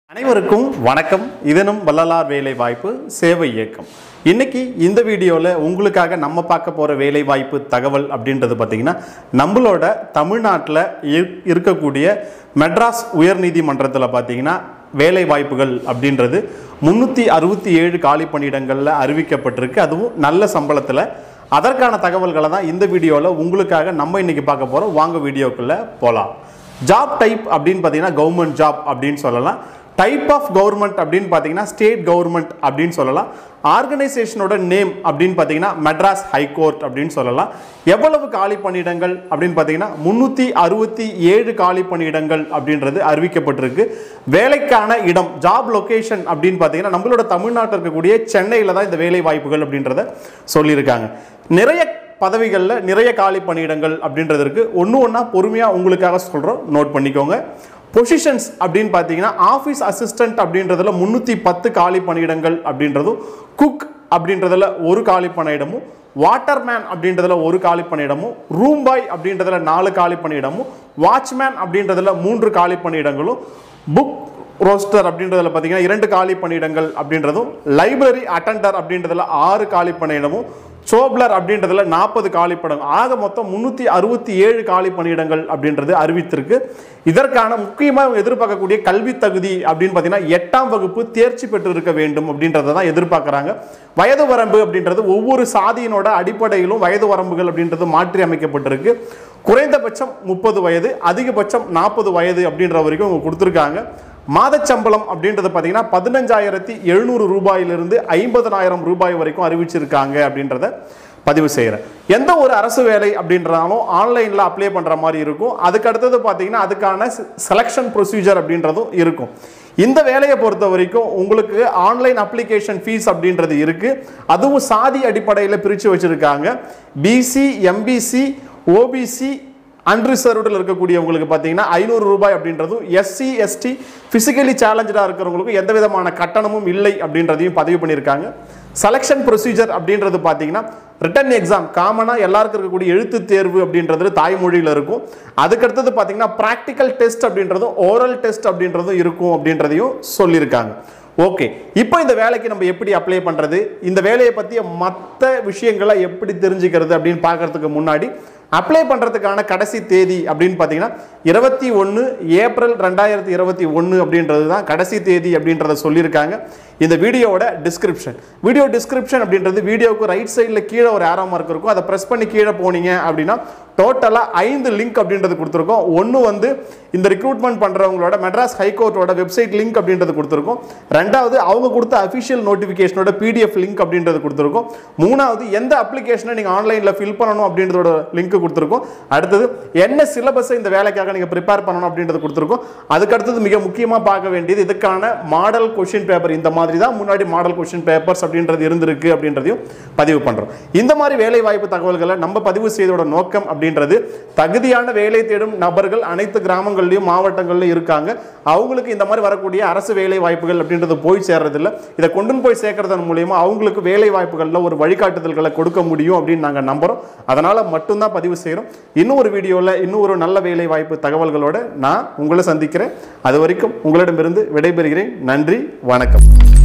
அனைவருக்கும் வணக்கம் இதனும் வள்ளலார் வேலை வாய்ப்பு சேவை இயக்கம் இன்னைக்கு இந்த வீடியோவில் உங்களுக்காக நம்ம பார்க்க போகிற வேலை வாய்ப்பு தகவல் அப்படின்றது பார்த்தீங்கன்னா நம்மளோட தமிழ்நாட்டில் இரு- இருக்கக்கூடிய மெட்ராஸ் உயர்நீதிமன்றத்தில் பார்த்தீங்கன்னா வேலை வாய்ப்புகள் அப்படின்றது முந்நூற்றி அறுபத்தி ஏழு காலி பணியிடங்களில் அறிவிக்கப்பட்டிருக்கு அதுவும் நல்ல சம்பளத்தில் அதற்கான தகவல்களை தான் இந்த வீடியோவில் உங்களுக்காக நம்ம இன்னைக்கு பார்க்க போகிறோம் வாங்க வீடியோக்குள்ளே போகலாம் ஜாப் டைப் அப்படின்னு பார்த்தீங்கன்னா கவர்மெண்ட் ஜாப் அப்படின்னு சொல்லலாம் டைப் ஆஃப் கவர்மெண்ட் அப்படின்னு பார்த்தீங்கன்னா ஸ்டேட் கவர்மெண்ட் அப்படின்னு சொல்லலாம் ஆர்கனைசேஷனோட நேம் அப்படின்னு பார்த்தீங்கன்னா மெட்ராஸ் ஹைகோர்ட் அப்படின்னு சொல்லலாம் எவ்வளவு காலி பணியிடங்கள் அப்படின்னு பார்த்தீங்கன்னா முந்நூற்றி அறுபத்தி ஏழு காலி பணியிடங்கள் அப்படின்றது அறிவிக்கப்பட்டிருக்கு வேலைக்கான இடம் ஜாப் லொகேஷன் அப்படின்னு பார்த்தீங்கன்னா நம்மளோட தமிழ்நாட்டில் இருக்கக்கூடிய சென்னையில் தான் இந்த வேலை வாய்ப்புகள் அப்படின்றத சொல்லியிருக்காங்க நிறைய பதவிகளில் நிறைய காலி பணியிடங்கள் அப்படின்றது இருக்கு ஒன்று ஒன்றா பொறுமையாக உங்களுக்காக சொல்கிறோம் நோட் பண்ணிக்கோங்க பொசிஷன்ஸ் அப்படின்னு பார்த்தீங்கன்னா ஆஃபீஸ் அசிஸ்டன்ட் அப்படின்றதுல முந்நூற்றி பத்து காலி பணியிடங்கள் அப்படின்றதும் குக் அப்படின்றதுல ஒரு காலி பணியிடமும் வாட்டர்மேன் அப்படின்றதுல ஒரு காலி பணியிடமும் ரூம் பாய் அப்படின்றதுல நாலு காலி பணியிடமும் வாட்ச்மேன் அப்படின்றதுல மூன்று காலி பணியிடங்களும் புக் ரோஸ்டர் அப்படின்றதுல பார்த்தீங்கன்னா இரண்டு காலி பணியிடங்கள் அப்படின்றதும் லைப்ரரி அட்டண்டர் அப்படின்றதுல ஆறு காலி பணியிடமும் சோப்லர் அப்படின்றதுல நாற்பது காலி படம் ஆக மொத்தம் முந்நூற்றி அறுபத்தி ஏழு காலி பணியிடங்கள் அப்படின்றது அறிவித்திருக்கு இதற்கான முக்கியமாக இவங்க எதிர்பார்க்கக்கூடிய கல்வி தகுதி அப்படின்னு பார்த்தீங்கன்னா எட்டாம் வகுப்பு தேர்ச்சி பெற்று இருக்க வேண்டும் அப்படின்றத தான் எதிர்பார்க்குறாங்க வயது வரம்பு அப்படின்றது ஒவ்வொரு சாதியினோட அடிப்படையிலும் வயது வரம்புகள் அப்படின்றது மாற்றி அமைக்கப்பட்டிருக்கு குறைந்தபட்சம் முப்பது வயது அதிகபட்சம் நாற்பது வயது அப்படின்ற வரைக்கும் அவங்க கொடுத்துருக்காங்க மாதச்சம்பளம் அப்படின்றது பார்த்தீங்கன்னா பதினஞ்சாயிரத்தி எழுநூறு ரூபாயிலிருந்து ஐம்பதனாயிரம் ரூபாய் வரைக்கும் அறிவிச்சிருக்காங்க அப்படின்றத பதிவு செய்கிறேன் எந்த ஒரு அரசு வேலை அப்படின்றதாலும் ஆன்லைனில் அப்ளை பண்ணுற மாதிரி இருக்கும் அதுக்கு அடுத்தது பார்த்தீங்கன்னா அதுக்கான செலெக்ஷன் ப்ரொசீஜர் அப்படின்றதும் இருக்கும் இந்த வேலையை பொறுத்த வரைக்கும் உங்களுக்கு ஆன்லைன் அப்ளிகேஷன் ஃபீஸ் அப்படின்றது இருக்கு அதுவும் சாதி அடிப்படையில் பிரித்து வச்சிருக்காங்க பிசி எம்பிசி ஓபிசி அன்ரிசர்வ்டில் இருக்கக்கூடியவங்களுக்கு பார்த்தீங்கன்னா ஐநூறு ரூபாய் அப்படின்றதும் எஸ்சி எஸ்டி ஃபிசிக்கலி சேலஞ்சடாக இருக்கிறவங்களுக்கும் எந்த விதமான கட்டணமும் இல்லை அப்படின்றதையும் பதிவு பண்ணியிருக்காங்க செலெக்ஷன் ப்ரொசீஜர் அப்படின்றது பார்த்தீங்கன்னா ரிட்டன் எக்ஸாம் காமனாக எல்லாருக்கும் இருக்கக்கூடிய எழுத்து தேர்வு அப்படின்றது தாய்மொழியில் இருக்கும் அதுக்கடுத்தது பார்த்தீங்கன்னா ப்ராக்டிக்கல் டெஸ்ட் அப்படின்றதும் ஓரல் டெஸ்ட் அப்படின்றதும் இருக்கும் அப்படின்றதையும் சொல்லியிருக்காங்க ஓகே இப்போ இந்த வேலைக்கு நம்ம எப்படி அப்ளை பண்ணுறது இந்த வேலையை பற்றிய மற்ற விஷயங்களை எப்படி தெரிஞ்சுக்கிறது அப்படின்னு பார்க்கறதுக்கு முன்னாடி அப்ளை பண்ணுறதுக்கான கடைசி தேதி அப்படின்னு பார்த்தீங்கன்னா இருபத்தி ஒன்று ஏப்ரல் ரெண்டாயிரத்தி இருபத்தி ஒன்று அப்படின்றது தான் கடைசி தேதி அப்படின்றத சொல்லியிருக்காங்க இந்த வீடியோவோட டிஸ்கிரிப்ஷன் வீடியோ டிஸ்கிரிப்ஷன் அப்படின்றது வீடியோவுக்கு ரைட் சைடில் கீழே ஒரு ஆரோ மார்க் இருக்கும் அதை ப்ரெஸ் பண்ணி கீழே போனீங்க அப்படின்னா டோட்டலாக ஐந்து லிங்க் அப்படின்றது கொடுத்துருக்கோம் ஒன்று வந்து இந்த ரெக்ரூட்மெண்ட் பண்ணுறவங்களோட மெட்ராஸ் ஹைகோர்ட்டோட வெப்சைட் லிங்க் அப்படின்றது கொடுத்துருக்கோம் ரெண்டாவது அவங்க கொடுத்த அஃபிஷியல் நோட்டிஃபிகேஷனோட பிடிஎஃப் லிங்க் அப்படின்றது கொடுத்துருக்கோம் மூணாவது எந்த அப்ளிகேஷனை நீங்கள் ஆன்லைனில் ஃபில் பண்ணணும் அப்படின்றதோட லிங்க் கொடுத்துருக்கோம் அடுத்தது என்ன சிலபஸை இந்த வேலைக்காக நீங்கள் ப்ரிப்பேர் பண்ணணும் அப்படின்றது கொடுத்துருக்கோம் அதுக்கு அடுத்தது மிக முக்கியமாக பார்க்க வேண்டியது இதுக்கான மாடல் கொஷின் பேப்பர் இந்த மாதிரி தான் முன்னாடி மாடல் கொஷின் பேப்பர்ஸ் அப்படின்றது இருந்திருக்கு அப்படின்றதையும் பதிவு பண்ணுறோம் இந்த மாதிரி வேலை வாய்ப்பு தகவல்களை நம்ம பதிவு செய்தோட நோக்கம் அப்படின்றது தகுதியான வேலை தேடும் நபர்கள் அனைத்து கிராமங்கள்லையும் மாவட்டங்கள்லையும் இருக்காங்க அவங்களுக்கு இந்த மாதிரி வரக்கூடிய அரசு வேலை வாய்ப்புகள் அப்படின்றது போய் சேர்றதில்ல இதை கொண்டு போய் சேர்க்கறதன் மூலியமா அவங்களுக்கு வேலை வாய்ப்புகளில் ஒரு வழிகாட்டுதல்களை கொடுக்க முடியும் அப்படின்னு நாங்கள் நம்புறோம் அதனால மட்டும்தான் பதிவு செய்கிறோம் இன்னும் ஒரு வீடியோவில் இன்னும் ஒரு நல்ல வேலை வாய்ப்பு தகவல்களோட நான் உங்களை சந்திக்கிறேன் அது வரைக்கும் உங்களிடமிருந்து விடைபெறுகிறேன் நன்றி வணக்கம்